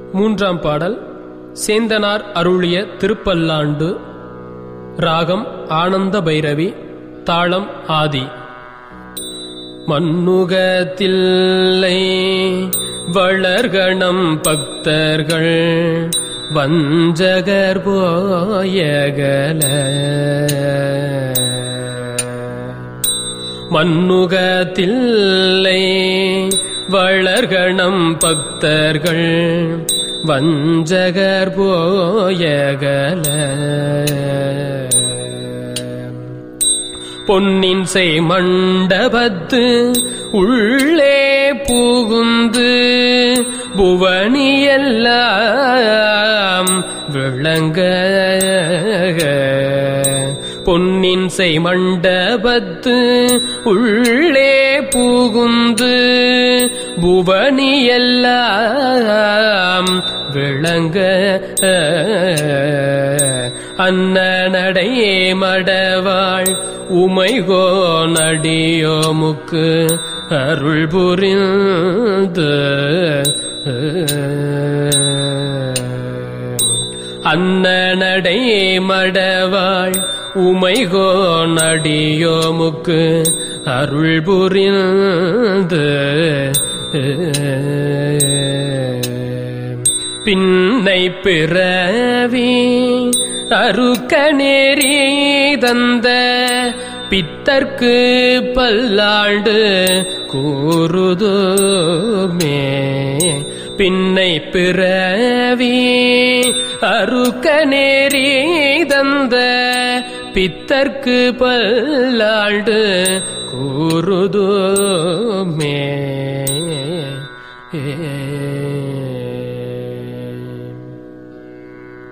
மூன்றாம் பாடல் சேந்தனார் அருளிய திருப்பல்லாண்டு ராகம் ஆனந்த பைரவி தாளம் ஆதி மண்ணுகத்தில்லை வளர்கணம் பக்தர்கள் வஞ்சகர் போயகல மண்ணுகத்தில்லை வளர்கணம் பக்தர்கள் வஞ்சகர் போயகல பொன்னின் செய் மண்டபத்து உள்ளே புகுந்து புவனியெல்லாம் விளங்க பொன்னின் செய் மண்டபத்து உள்ளே புகுந்து புவனியெல்லாம் விளங்க அன்னநடையே மடவாள் உமைகோ நடியோமுக்கு அருள் புரிந்து அன்னநடை மடவாள் உமைகோ நடியோமுக்கு அருள் புரிந்து பின்னை பிறவி அருக்க நெறி தந்த பித்தர்க்கு பல்லாண்டு கூறுதுமே பின்னை பிறவி அருக்க நெறி தந்த பித்தர்க்கு பல்லாண்டு கூறுதுமே ஏ